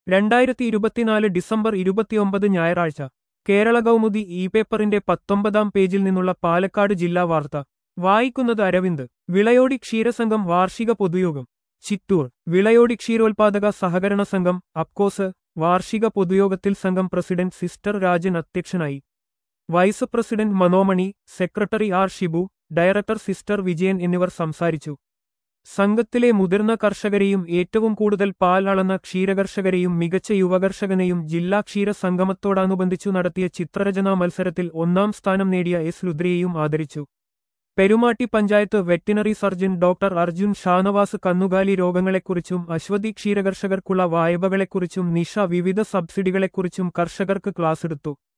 രണ്ടായിരത്തി ഇരുപത്തിനാല് ഡിസംബർ ഇരുപത്തിയൊമ്പത് ഞായറാഴ്ച കേരള കൗമുദി ഇ പേപ്പറിന്റെ പത്തൊമ്പതാം പേജിൽ നിന്നുള്ള പാലക്കാട് ജില്ലാ വാർത്ത വായിക്കുന്നത് അരവിന്ദ് വിളയോടി ക്ഷീരസംഘം വാർഷിക പൊതുയോഗം ചിറ്റൂർ വിളയോടി ക്ഷീരോത്പാദക സഹകരണ സംഘം അപ്കോസ് വാർഷിക പൊതുയോഗത്തിൽ സംഘം പ്രസിഡന്റ് സിസ്റ്റർ രാജൻ അധ്യക്ഷനായി vice president Manomani secretary R Shibu director sister Vijayan എന്നിവർ സംസാരിച്ചു സംഘത്തിലെ മുതിർന്ന കർഷകരെയും ഏറ്റവും കൂടുതൽ പാൽ അളന്ന ക്ഷീരകർഷകരെയും മികച്ച യുവകർഷകനെയും ജില്ലാ ക്ഷീര സംഗമത്തോടനുബന്ധിച്ചു നടത്തിയ ചിത്രരചനാ മത്സരത്തിൽ ഒന്നാം സ്ഥാനം നേടിയ എസ് രുദ്രയെയും ആദരിച്ചു Perumatty panchayat veterinary surgeon doctor Arjun Shanavas കന്നുകാലി രോഗങ്ങളെക്കുറിച്ചും അശ്വതി ക്ഷീരകർഷകർക്കുള്ള വായ്പകളെക്കുറിച്ചും നിഷ വിവിധ സബ്സിഡികളെക്കുറിച്ചും കർഷകർക്ക് ക്ലാസെടുത്തു